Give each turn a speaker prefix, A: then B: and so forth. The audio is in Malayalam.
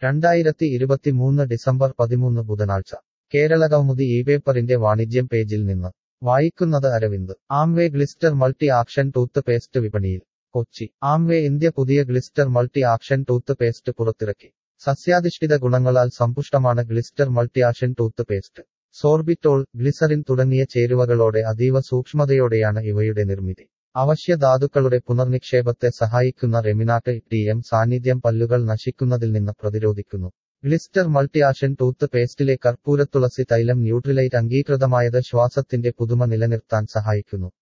A: രണ്ടായിരത്തി ഇരുപത്തിമൂന്ന് ഡിസംബർ പതിമൂന്ന് ബുധനാഴ്ച കേരളകൗമുദി ഈ പേപ്പറിന്റെ വാണിജ്യം പേജിൽ നിന്ന് വായിക്കുന്നത് Aravind Amway Glister multi action toothpaste വിപണിയിൽ കൊച്ചി ആംവേ ഇന്ത്യ പുതിയ Glister multi action toothpaste പുറത്തിറക്കി സസ്യാധിഷ്ഠിത ഗുണങ്ങളാൽ സമ്പുഷ്ടമാണ് Glister multi action toothpaste sorbitol glycerin തുടങ്ങിയ ചേരുവകളോടെ അതീവ സൂക്ഷ്മതയോടെയാണ് ഇവയുടെ നിർമ്മിതി അവശ്യ ധാതുക്കളുടെ പുനർനിക്ഷേപത്തെ സഹായിക്കുന്ന റെമിനാട്ട് ടി എം സാന്നിധ്യം പല്ലുകൾ നശിക്കുന്നതിൽ നിന്ന് പ്രതിരോധിക്കുന്നു ഗ്ലിസ്റ്റർ മൾട്ടിയാഷൻ ടൂത്ത് പേസ്റ്റിലെ കർപ്പൂരത്തുളസി തൈലം ന്യൂട്രിലൈറ്റ് അംഗീകൃതമായത് ശ്വാസത്തിന്റെ പുതുമ നിലനിർത്താൻ സഹായിക്കുന്നു